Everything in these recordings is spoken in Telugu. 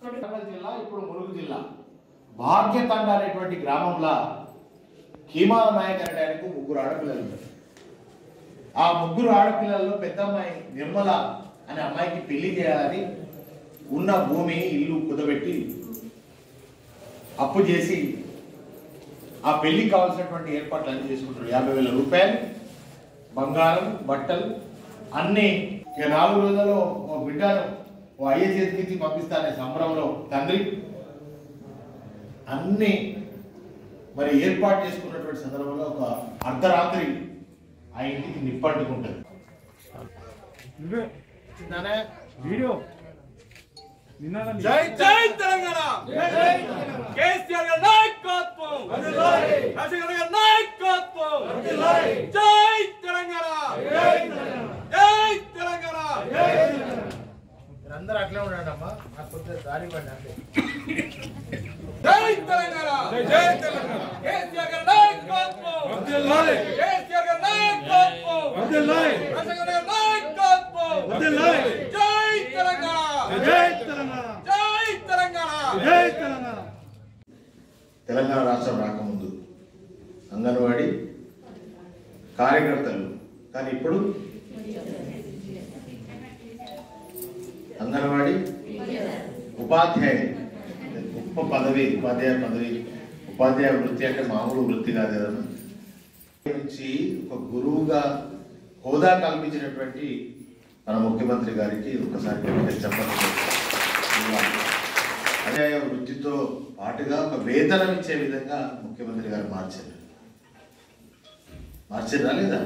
వరంగల్ జిల్లా ఇప్పుడు ములుగు జిల్లా భాగ్యతండ అనేటువంటి గ్రామంలో కీమాల నాయక్ అనే ఆయనకు ముగ్గురు ఆడపిల్లలు ఉన్నారు ఆ ముగ్గురు ఆడపిల్లల్లో పెద్ద అమ్మాయి నిర్మల అనే అమ్మాయికి పెళ్లి చేయాలని ఉన్న భూమి ఇల్లు కుదబెట్టి అప్పు చేసి ఆ పెళ్లికి కావాల్సినటువంటి ఏర్పాట్లు అన్ని చేసుకుంటారు యాభై వేల రూపాయలు బంగారం బట్టలు అన్ని ఇక నాలుగు రోజుల్లో ఓ బిడ్డను ఓ అయ్య చేతికి పంపిస్తానే సంబరంలో తండ్రి అన్ని మరి ఏర్పాటు చేసుకున్నటువంటి సందర్భంలో ఒక అర్ధరాత్రి ఆ ఇంటికి నిప్పంటుకుంటుంది నువ్వే నానే వీడియో నిన్న జై జై తెలంగాణ కేసీఆర్ గారి నాయకత్వం రాజశేఖర్ గారి నాయకత్వం జై తెలంగాణ జై తెలంగాణ మీరందరూ అట్లే ఉండండి అమ్మా నాకు కొంచెం దారి పడి అంతే జై తెలంగాణ జై తెలంగాణ కేసీఆర్ గారి నాయకత్వం వర్ధిల్లాలి. కేసీఆర్ గారి నాయకత్వం వర్ధిల్లాలి. రాజశేఖర్ గారి నాయకత్వం వర్ధిల్లాలి. జై తెలంగాణ జై తెలంగాణ జై తెలంగాణ జై తెలంగాణ తెలంగాణ రాష్ట్రం రాకముందు అంగన్వాడీ కార్యకర్తలు కానీ ఇప్పుడు అంగన్వాడీ ఉపాధ్యాయులు గొప్ప పదవి ఉపాధ్యాయ పదవి ఉపాధ్యాయ వృత్తి అంటే మామూలు వృత్తి కాదు కదా నుంచి ఒక గురువుగా హోదా కల్పించినటువంటి మన ముఖ్యమంత్రి గారికి ఒకసారి గట్టిగా చెప్పండి అదే వృత్తితో పాటుగా ఒక వేతనం ఇచ్చే విధంగా ముఖ్యమంత్రి గారు మార్చారు మార్చారా లేదా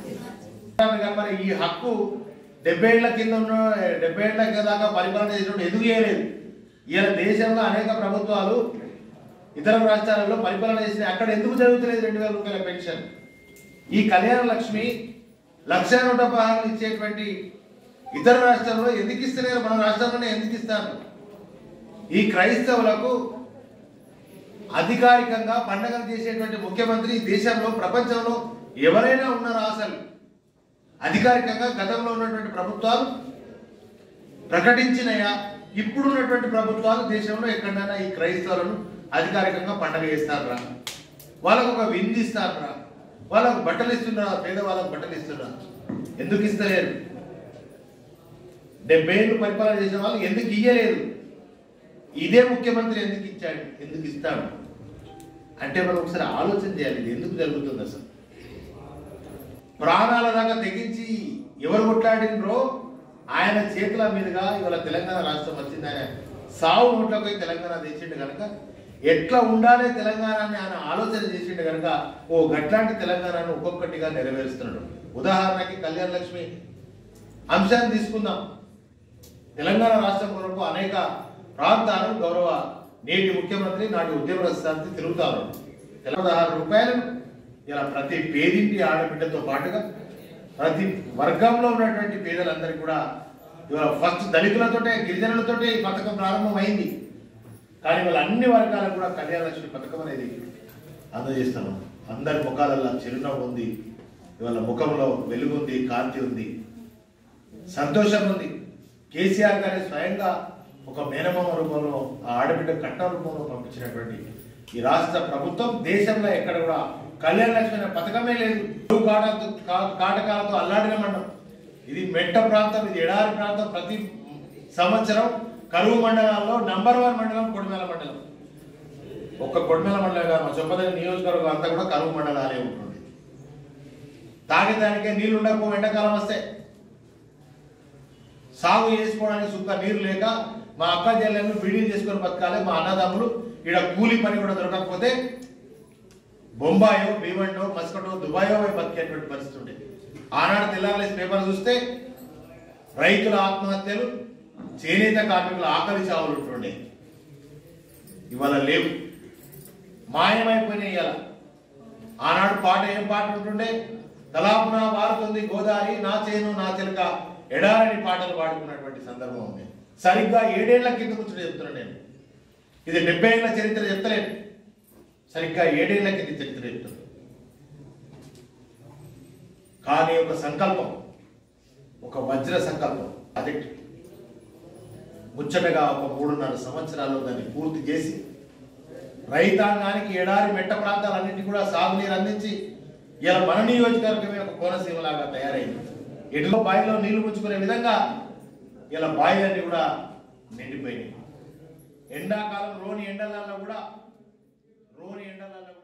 మరి ఈ హక్కు డెబ్బై ఏళ్ల కింద ఉన్న డెబ్బై ఏళ్ల దాకా పరిపాలన చేసినప్పుడు ఎందుకు చేయలేదు ఇవాళ దేశంలో అనేక ప్రభుత్వాలు ఇతర రాష్ట్రాలలో పరిపాలన చేసిన అక్కడ ఎందుకు జరుగుతలేదు రెండు వేల రూపాయల పెన్షన్ ఈ కళ్యాణ లక్ష్మి లక్ష నూట పదహారు ఇచ్చేటువంటి ఇతర రాష్ట్రాల్లో ఎందుకు ఇస్తలేరు మన రాష్ట్రంలోనే ఎందుకు ఇస్తారు ఈ క్రైస్తవులకు అధికారికంగా పండగలు చేసేటువంటి ముఖ్యమంత్రి దేశంలో ప్రపంచంలో ఎవరైనా ఉన్నారా అసలు అధికారికంగా గతంలో ఉన్నటువంటి ప్రభుత్వాలు ప్రకటించినయా ఇప్పుడున్నటువంటి ప్రభుత్వాలు దేశంలో ఎక్కడైనా ఈ క్రైస్తవులను అధికారికంగా పండగ చేస్తారా వాళ్ళకు ఒక విందు ఇస్తారా వాళ్ళకు బట్టలు ఇస్తున్నారా పేదవాళ్ళకు బట్టలు ఇస్తున్నారా ఎందుకు ఇస్తలేరు డెబ్బై ఏళ్ళు పరిపాలన చేసిన వాళ్ళు ఎందుకు ఇయ్యలేదు ఇదే ముఖ్యమంత్రి ఎందుకు ఇచ్చాడు ఎందుకు ఇస్తాడు అంటే మనం ఒకసారి ఆలోచన చేయాలి ఇది ఎందుకు జరుగుతుంది అసలు ప్రాణాల దాకా తెగించి ఎవరు కొట్లాడినరో ఆయన చేతుల మీదుగా ఇవాళ తెలంగాణ రాష్ట్రం వచ్చింది ఆయన సావు నోట్లకు పోయి తెలంగాణ తెచ్చిండు కనుక ఎట్లా ఉండాలి తెలంగాణని ఆయన ఆలోచన చేసిండు కనుక ఓ గట్లాంటి తెలంగాణను ఒక్కొక్కటిగా నెరవేరుస్తున్నాడు ఉదాహరణకి కళ్యాణ లక్ష్మి అంశాన్ని తీసుకుందాం తెలంగాణ రాష్ట్రం కొరకు అనేక ప్రాంతాలు గౌరవ నేటి ముఖ్యమంత్రి నాటి ఉద్యమ శాంతి తిరుగుతారు పదహారు రూపాయలను ఇలా ప్రతి పేదింటి ఆడబిడ్డతో పాటుగా ప్రతి వర్గంలో ఉన్నటువంటి పేదలందరికీ కూడా ఇవాళ ఫస్ట్ దళితులతోటే గిరిజనులతోటే ఈ పథకం ప్రారంభమైంది కానీ వాళ్ళ అన్ని వర్గాలకు కూడా కళ్యాణ లక్ష్మి పథకం అనేది అందజేస్తున్నాం అందరి ముఖాలలో చిరునవ్వు ఉంది ఇవాళ ముఖంలో వెలుగుంది కాంతి ఉంది సంతోషం ఉంది కేసీఆర్ గారి స్వయంగా ఒక మేనమామ రూపంలో ఆ ఆడబిడ్డ కట్ట రూపంలో పంపించినటువంటి ఈ రాష్ట్ర ప్రభుత్వం దేశంలో ఎక్కడ కూడా కళ్యాణ లక్ష్మి అనే పథకమే లేదు కరువు కాటతో కా- కాటకాలతో అల్లాడిన మండలం ఇది మెట్ట ప్రాంతం ఇది ఎడారి ప్రాంతం ప్రతి సంవత్సరం కరువు మండలాల్లో నంబర్ వన్ మండలం కొడిమేల మండలం ఒక్క కొడిమేల మండలం కాదు మా చొప్పదని నియోజకవర్గం అంతా కూడా కరువు మండలాలే ఉంటుంది తాగేదానికే నీళ్లు ఉండకపో ఎండాకాలం వస్తే సాగు చేసుకోవడానికి సుక్క నీరు లేక మా అక్క చెల్లెళ్ళు బిడీలు చేసుకొని బతకాలి మా అన్నదమ్ములు ఇక్కడ కూలి పని కూడా దొరకకపోతే బొంబాయో భీమండో మస్కటో దుబాయో పోయి బతికేటువంటి పరిస్థితి ఉండేది ఆనాడు తెల్లారలేసి పేపర్ చూస్తే రైతుల ఆత్మహత్యలు చేనేత కార్మికుల ఆకలి చావులు ఉంటుండే ఇవాళ లేవు మాయమైపోయినాయి ఇవాళ ఆనాడు పాట ఏం పాట ఉంటుండే తలాపున వారుతుంది గోదావరి నా చేను నా చిలక ఎడారని పాటలు పాడుకున్నటువంటి సందర్భం ఉంది సరిగ్గా ఏడేళ్ల కింద కూర్చొని చెప్తున్నాను నేను ఇది డెబ్బై ఏళ్ల చరిత్ర చెప్తలేను సరిగ్గా ఏడేళ్ల కింద చరిత్ర చెప్తున్నాను కానీ ఒక సంకల్పం ఒక వజ్ర సంకల్పం ప్రాజెక్ట్ ముచ్చటగా ఒక మూడున్నర సంవత్సరాల్లో దాన్ని పూర్తి చేసి రైతాంగానికి ఎడారి మెట్ట ప్రాంతాలన్నింటినీ కూడా సాగునీరు అందించి ఇలా మన నియోజకవర్గమే ఒక కోనసీమలాగా తయారైంది ఎటులో బావిలో నీళ్లు ముంచుకునే విధంగా ఇలా బావిలన్నీ కూడా నిండిపోయినాయి ఎండాకాలం రోని ఎండలలో కూడా రోని ఎండలలో కూడా